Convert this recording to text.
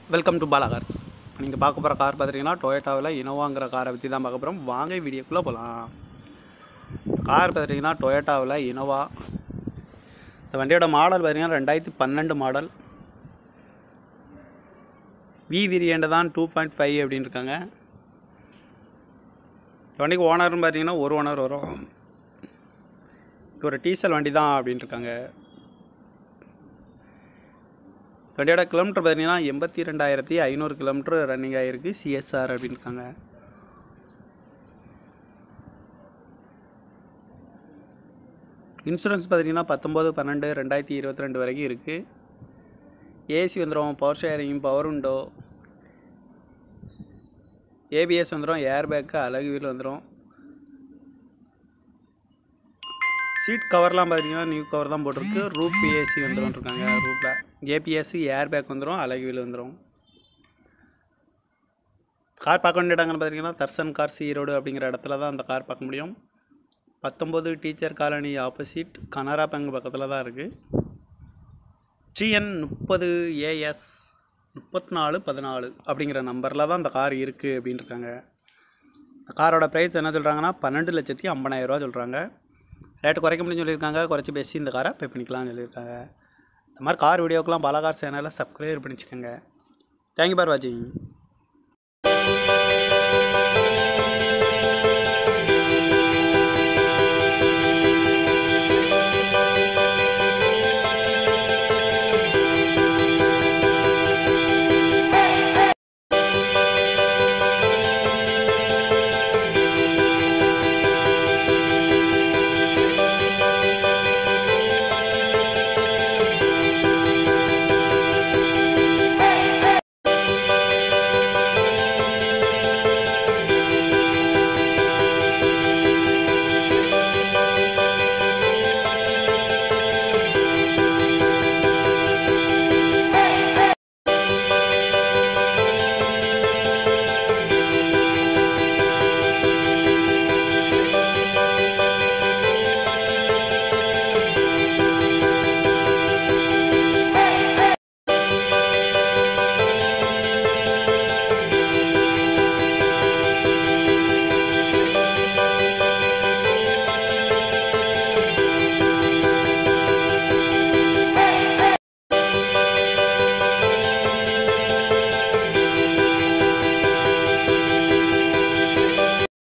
welcome to Bala cars நீங்கள் பார்க்க போகிற கார் பார்த்துட்டிங்கன்னா டொயோட்டாவில் இனோவாங்கிற காரை பற்றி தான் பார்க்க போகிறோம் வாங்க வீடியோக்குள்ளே போகலாம் கார் பார்த்துட்டிங்கன்னா டொயோட்டாவில் இனோவா இந்த வண்டியோட மாடல் பார்த்தீங்கன்னா ரெண்டாயிரத்தி பன்னெண்டு மாடல் வி வேரியண்ட் தான் டூ பாயிண்ட் ஃபைவ் அப்படின்னு இருக்காங்க இந்த வண்டிக்கு ஓனர்னு பார்த்தீங்கன்னா ஒரு ஓனர் வரும் இது ஒரு டீசல் வண்டி தான் அப்படின்னு இருக்காங்க வண்டியோட கிலோமீட்டர் பார்த்தீங்கன்னா எண்பத்தி ரெண்டாயிரத்தி ஐநூறு கிலோமீட்டர் ரன்னிங் ஆகிருக்கு சிஎஸ்ஆர் அப்படின்னு இருக்காங்க இன்சூரன்ஸ் பார்த்தீங்கன்னா பத்தொம்போது பன்னெண்டு ரெண்டாயிரத்தி இருபத்தி ரெண்டு வரைக்கும் இருக்குது ஏசி வந்துடும் power steering power window ABS வந்துடும் ஏர் பேக்கு அழகு வீல் வந்துடும் சீட் கவர்லாம் பார்த்தீங்கன்னா நியூ கவர் தான் போட்டிருக்கு ரூப் ஏசி வந்துடும் இருக்காங்க ரூப்பில் ஏபிஎஸ் ஏர் பேக் வந்துடும் அழகு வீல் வந்துடும் கார் பார்க்க வேண்டிய இடங்கள்னு பார்த்தீங்கன்னா தர்சன் கார்ஸ் ஈரோடு அப்படிங்கிற இடத்துல தான் அந்த கார் பார்க்க முடியும் பத்தொம்போது teacher colony opposite Canara bank பக்கத்தில் தான் இருக்குது டிஎன் முப்பது ஏஎஸ் முப்பத்தி நாலு பதினாலு அப்படிங்கிற நம்பரில் தான் அந்த கார் இருக்குது அப்படின்னு இருக்காங்க இந்த காரோட ப்ரைஸ் என்ன சொல்கிறாங்கன்னா பன்னெண்டு லட்சத்தி ஐம்பதாயிரரூவா சொல்கிறாங்க ரேட்டு குறைக்க முடியும்னு சொல்லியிருக்காங்க குறைச்சி பேசி இந்த காரை பே பண்ணிக்கலாம்னு சொல்லியிருக்காங்க இந்த மாதிரி கார் வீடியோக்கெலாம் பல கார் சேனலில் சப்ஸ்கிரைப் பண்ணி வச்சுக்கோங்க தேங்க்யூ பார் வாட்சிங்